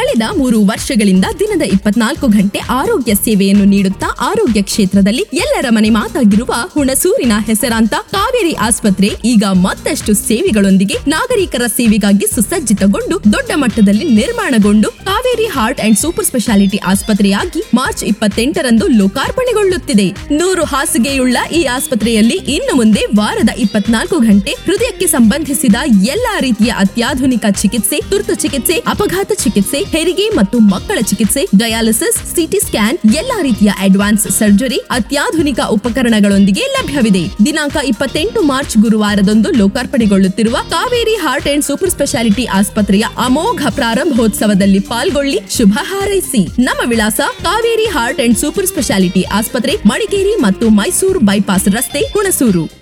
ಕಳೆದ ಮೂರು ವರ್ಷಗಳಿಂದ ದಿನದ ಇಪ್ಪತ್ನಾಲ್ಕು ಗಂಟೆ ಆರೋಗ್ಯ ಸೇವೆಯನ್ನು ನೀಡುತ್ತಾ ಆರೋಗ್ಯ ಕ್ಷೇತ್ರದಲ್ಲಿ ಎಲ್ಲರ ಮನೆ ಮಾತಾಗಿರುವ ಹುಣಸೂರಿನ ಹೆಸರಾಂತ ಕಾವೇರಿ ಆಸ್ಪತ್ರೆ ಈಗ ಮತ್ತಷ್ಟು ಸೇವೆಗಳೊಂದಿಗೆ ನಾಗರಿಕರ ಸೇವೆಗಾಗಿ ಸುಸಜ್ಜಿತಗೊಂಡು ದೊಡ್ಡ ಮಟ್ಟದಲ್ಲಿ ನಿರ್ಮಾಣಗೊಂಡು Kaveri heart and super speciality ಆಸ್ಪತ್ರೆಯಾಗಿ ಮಾರ್ಚ್ ಇಪ್ಪತ್ತೆಂಟರಂದು ಲೋಕಾರ್ಪಣೆಗೊಳ್ಳುತ್ತಿದೆ ನೂರು ಹಾಸಿಗೆಯುಳ್ಳ ಈ ಆಸ್ಪತ್ರೆಯಲ್ಲಿ ಇನ್ನು ಮುಂದೆ ವಾರದ ಇಪ್ಪತ್ನಾಲ್ಕು ಗಂಟೆ ಹೃದಯಕ್ಕೆ ಸಂಬಂಧಿಸಿದ ಎಲ್ಲಾ ರೀತಿಯ ಅತ್ಯಾಧುನಿಕ ಚಿಕಿತ್ಸೆ ತುರ್ತು ಚಿಕಿತ್ಸೆ ಅಪಘಾತ ಚಿಕಿತ್ಸೆ ಹೆರಿಗೆ ಮತ್ತು ಮಕ್ಕಳ ಚಿಕಿತ್ಸೆ ಡಯಾಲಿಸಿಸ್ ಸಿಟಿ ಸ್ಕ್ಯಾನ್ ಎಲ್ಲಾ ರೀತಿಯ ಅಡ್ವಾನ್ಸ್ ಸರ್ಜರಿ ಅತ್ಯಾಧುನಿಕ ಉಪಕರಣಗಳೊಂದಿಗೆ ಲಭ್ಯವಿದೆ ದಿನಾಂಕ ಇಪ್ಪತ್ತೆಂಟು ಮಾರ್ಚ್ ಗುರುವಾರದಂದು ಲೋಕಾರ್ಪಣೆಗೊಳ್ಳುತ್ತಿರುವ Kaveri heart and super speciality ಆಸ್ಪತ್ರೆಯ ಅಮೋಘ ಪ್ರಾರಂಭೋತ್ಸವದಲ್ಲಿ ಪಾಲ್ಗೊಳ್ಳಿ ಶುಭ ಹಾರೈಸಿ ನಮ್ಮ ವಿಳಾಸ Kaveri heart and super speciality ಆಸ್ಪತ್ರೆ ಮಡಿಕೇರಿ ಮತ್ತು ಮೈಸೂರು ಬೈಪಾಸ್ ರಸ್ತೆ ಹುಣಸೂರು